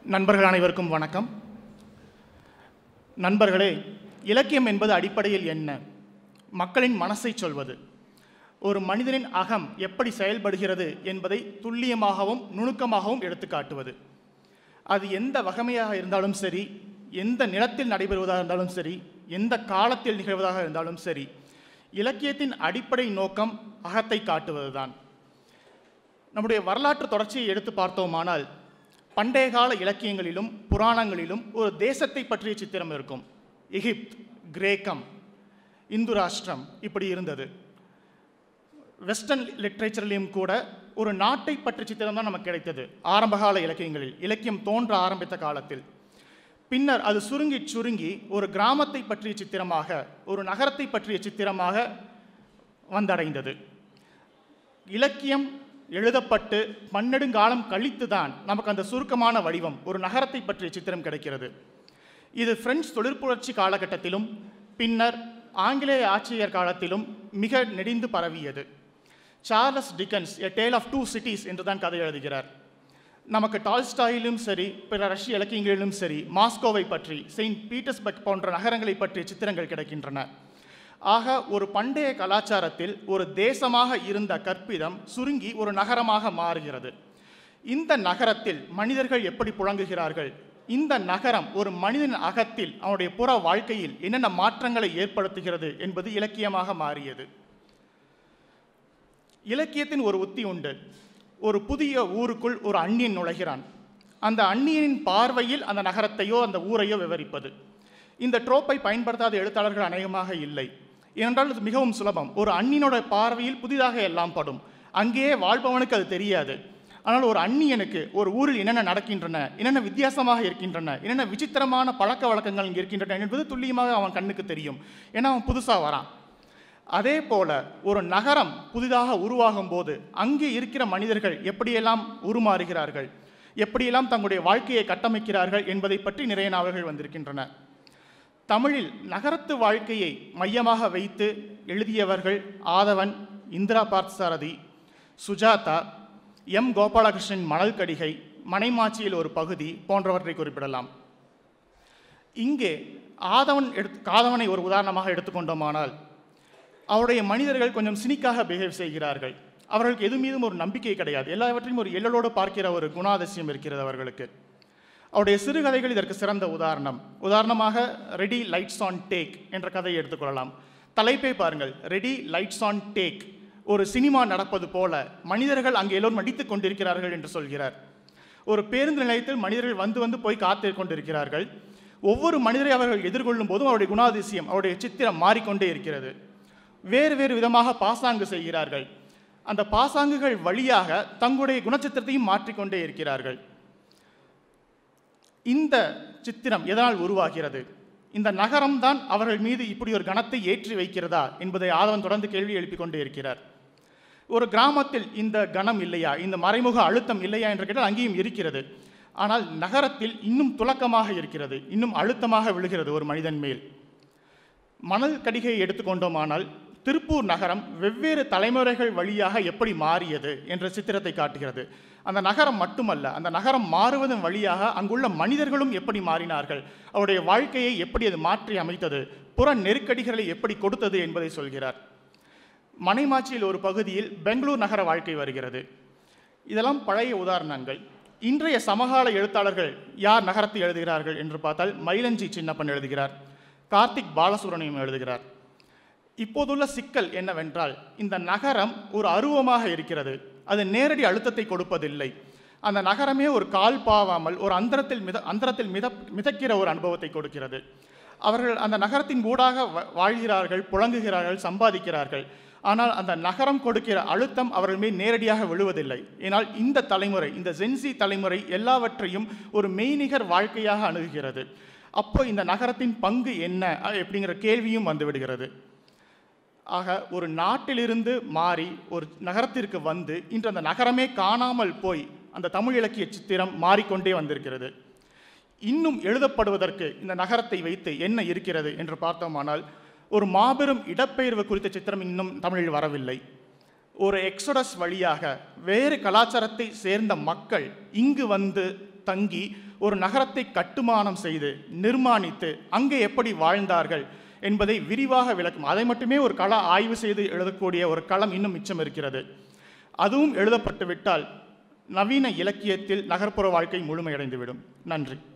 நண்பர்கள் அனைவருக்கும் வணக்கம் நண்பர்களே இலக்கியம் என்பது அடிப்படையில் என்ன மக்களின் மனசை சொல்வது ஒரு மனிதனின் அகம் எப்படி செயல்படுகிறது என்பதை துல்லியமாகவும் நுணுக்கமாகவும் எடுத்து காட்டுவது அது எந்த வகமையாக இருந்தாலும் சரி எந்த நிலத்தில் நடைபெறுவதாக இருந்தாலும் சரி எந்த காலத்தில் நிகழ்வதாக இருந்தாலும் சரி இலக்கியத்தின் அடிப்படை நோக்கம் அகத்தை காட்டுவதுதான் நம்முடைய வரலாற்று தொடர்ச்சியை எடுத்து பார்த்தோமானால் பண்டைய கால இலக்கியங்களிலும் புராணங்களிலும் ஒரு தேசத்தை பற்றிய சித்திரம் இருக்கும் எகிப்த் கிரேக்கம் இந்து ராஷ்டிரம் இப்படி இருந்தது வெஸ்டர்ன் லிட்ரேச்சர்லையும் கூட ஒரு நாட்டை பற்றிய சித்திரம் தான் நமக்கு கிடைத்தது ஆரம்பகால இலக்கியங்களில் இலக்கியம் தோன்ற ஆரம்பித்த காலத்தில் பின்னர் அது சுருங்கி சுருங்கி ஒரு கிராமத்தை பற்றிய சித்திரமாக ஒரு நகரத்தை பற்றிய சித்திரமாக வந்தடைந்தது இலக்கியம் எழுதப்பட்டு பன்னெடுங்காலம் கழித்து தான் நமக்கு அந்த சுருக்கமான வடிவம் ஒரு நகரத்தை பற்றிய சித்திரம் கிடைக்கிறது இது பிரெஞ்சு தொழிற்புரட்சி காலகட்டத்திலும் பின்னர் ஆங்கிலேய ஆட்சியர் காலத்திலும் மிக நெடிந்து பரவியது Charles Dickens a tale of two cities என்று தான் கதை எழுதுகிறார் நமக்கு டால்ஸ்டாயிலும் சரி பிற ரஷ்ய இலக்கியங்களிலும் சரி மாஸ்கோவை பற்றி செயின்ட் பீட்டர்ஸ்பர்க் போன்ற நகரங்களை பற்றிய சித்திரங்கள் கிடைக்கின்றன ஆக ஒரு பண்டைய கலாச்சாரத்தில் ஒரு தேசமாக இருந்த கற்பிதம் சுருங்கி ஒரு நகரமாக மாறுகிறது இந்த நகரத்தில் மனிதர்கள் எப்படி புழங்குகிறார்கள் இந்த நகரம் ஒரு மனிதன் அகத்தில் அவனுடைய புற வாழ்க்கையில் என்னென்ன மாற்றங்களை ஏற்படுத்துகிறது என்பது இலக்கியமாக மாறியது இலக்கியத்தின் ஒரு உத்தி உண்டு ஒரு புதிய ஊருக்குள் ஒரு அந்நியன் நுழைகிறான் அந்த அந்நியனின் பார்வையில் அந்த நகரத்தையோ அந்த ஊரையோ விவரிப்பது இந்த ட்ரோப்பை பயன்படுத்தாத எழுத்தாளர்கள் அநேகமாக இல்லை ஏனென்றால் இது மிகவும் சுலபம் ஒரு அந்நியனோட பார்வையில் புதிதாக எல்லாம் படும் அங்கேயே வாழ்பவனுக்கு அது தெரியாது ஆனால் ஒரு அந்நியனுக்கு ஒரு ஊரில் என்னென்ன நடக்கின்றன என்னென்ன வித்தியாசமாக இருக்கின்றன என்னென்ன விசித்திரமான பழக்க வழக்கங்கள் இங்கே இருக்கின்றன என்பது துல்லியமாக அவன் கண்ணுக்கு தெரியும் ஏன்னா அவன் புதுசாக வரான் அதே போல ஒரு நகரம் புதிதாக உருவாகும் போது அங்கே இருக்கிற மனிதர்கள் எப்படியெல்லாம் உருமாறுகிறார்கள் எப்படியெல்லாம் தங்களுடைய வாழ்க்கையை கட்டமைக்கிறார்கள் என்பதை பற்றி நிறைய நாவல்கள் வந்திருக்கின்றன தமிழில் நகரத்து வாழ்க்கையை மையமாக வைத்து எழுதியவர்கள் ஆதவன் இந்திரா பார்த்தசாரதி சுஜாதா எம் கோபாலகிருஷ்ணன் மணல் கடிகை மனைமாச்சியில் ஒரு பகுதி போன்றவற்றை குறிப்பிடலாம் இங்கே ஆதவன் எடுத்து காதவனை ஒரு உதாரணமாக எடுத்துக்கொண்டோமானால் அவருடைய மனிதர்கள் கொஞ்சம் சினிக்காக பிஹேவ் செய்கிறார்கள் அவர்களுக்கு எது மீதும் ஒரு நம்பிக்கை கிடையாது எல்லாவற்றையும் ஒரு எல்லலோடு பார்க்கிற ஒரு குணாதிசயம் இருக்கிறது அவர்களுக்கு அவருடைய சிறுகதைகள் இதற்கு சிறந்த உதாரணம் உதாரணமாக ரெடி லைட்ஸ் ஆன் டேக் என்ற கதையை எடுத்துக்கொள்ளலாம் தலைப்பை பாருங்கள் ரெடி லைட்ஸ் ஆன் டேக் ஒரு சினிமா நடப்பது போல மனிதர்கள் அங்கே எல்லோரும் நடித்துக் கொண்டிருக்கிறார்கள் என்று சொல்கிறார் ஒரு பேருந்து நிலையத்தில் மனிதர்கள் வந்து வந்து போய் காத்து கொண்டிருக்கிறார்கள் ஒவ்வொரு மனிதரை அவர்கள் எதிர்கொள்ளும் போதும் அவருடைய குணாதிசயம் அவருடைய சித்திரம் மாறிக்கொண்டே இருக்கிறது வேறு வேறு விதமாக பாசாங்கு செய்கிறார்கள் அந்த பாசாங்குகள் வழியாக தங்களுடைய குணச்சித்திரத்தையும் மாற்றிக்கொண்டே இருக்கிறார்கள் இந்த சித்திரம் எதனால் உருவாகிறது இந்த நகரம்தான் அவர்கள் மீது இப்படி ஒரு கணத்தை ஏற்றி வைக்கிறதா என்பதை ஆதவன் தொடர்ந்து கேள்வி எழுப்பிக் கொண்டே இருக்கிறார் ஒரு கிராமத்தில் இந்த கணம் இல்லையா இந்த மறைமுக அழுத்தம் இல்லையா என்று கேட்டால் அங்கேயும் இருக்கிறது ஆனால் நகரத்தில் இன்னும் துலக்கமாக இருக்கிறது இன்னும் அழுத்தமாக விழுகிறது ஒரு மனிதன் மேல் மணல் கடிகையை எடுத்துக்கொண்டோமானால் திருப்பூர் நகரம் வெவ்வேறு தலைமுறைகள் வழியாக எப்படி மாறியது என்ற சித்திரத்தை காட்டுகிறது அந்த நகரம் மட்டுமல்ல அந்த நகரம் மாறுவதன் வழியாக அங்குள்ள மனிதர்களும் எப்படி மாறினார்கள் அவருடைய வாழ்க்கையை எப்படி அது மாற்றி அமைத்தது புற நெருக்கடிகளை எப்படி கொடுத்தது என்பதை சொல்கிறார் மனைமாச்சியில் ஒரு பகுதியில் பெங்களூர் நகர வாழ்க்கை வருகிறது இதெல்லாம் பழைய உதாரணங்கள் இன்றைய சமகால எழுத்தாளர்கள் யார் நகரத்தை எழுதுகிறார்கள் என்று பார்த்தால் மயிலஞ்சி சின்னப்பன் எழுதுகிறார் கார்த்திக் பாலசுப்ரமணியம் எழுதுகிறார் இப்போதுள்ள சிக்கல் என்னவென்றால் இந்த நகரம் ஒரு அருவமாக இருக்கிறது அது நேரடி அழுத்தத்தை கொடுப்பதில்லை அந்த நகரமே ஒரு கால் பாவாமல் ஒரு அந்தரத்தில் மித அந்தரத்தில் மித மிதக்கிற ஒரு அனுபவத்தை கொடுக்கிறது அவர்கள் அந்த நகரத்தின் ஊடாக வ- வாழ்கிறார்கள் புழங்குகிறார்கள் சம்பாதிக்கிறார்கள் ஆனால் அந்த நகரம் கொடுக்கிற அழுத்தம் அவர்கள் மீது நேரடியாக விழுவதில்லை ஏனால் இந்த தலைமுறை இந்த ஜென்சி தலைமுறை எல்லாவற்றையும் ஒரு மெய்நிகர் வாழ்க்கையாக அணுகுகிறது அப்போ இந்த நகரத்தின் பங்கு என்ன அஹ், அப்படிங்கிற கேள்வியும் வந்துவிடுகிறது ஆக ஒரு நாட்டிலிருந்து மாறி ஒரு நகரத்திற்கு வந்து இன்று அந்த நகரமே காணாமல் போய் அந்த தமிழ் இலக்கிய சித்திரம் மாறிக்கொண்டே வந்திருக்கிறது இன்னும் எழுதப்படுவதற்கு இந்த நகரத்தை வைத்து என்ன இருக்கிறது என்று பார்த்தோமானால் ஒரு மாபெரும் இடப்பெயர்வு குறித்த சித்திரம் இன்னும் தமிழில் வரவில்லை ஒரு எக்ஸோடஸ் வழியாக வேறு கலாச்சாரத்தை சேர்ந்த மக்கள் இங்கு வந்து தங்கி ஒரு நகரத்தை கட்டுமானம் செய்து நிர்மாணித்து அங்கே எப்படி வாழ்ந்தார்கள் என்பதை விரிவாக விளக்கும் அதை மட்டுமே ஒரு கள ஆய்வு செய்து எழுதக்கூடிய ஒரு களம் இன்னும் மிச்சம் இருக்கிறது அதுவும் எழுதப்பட்டு விட்டால் நவீன இலக்கியத்தில் நகர்ப்புற வாழ்க்கை முழுமையடைந்துவிடும் நன்றி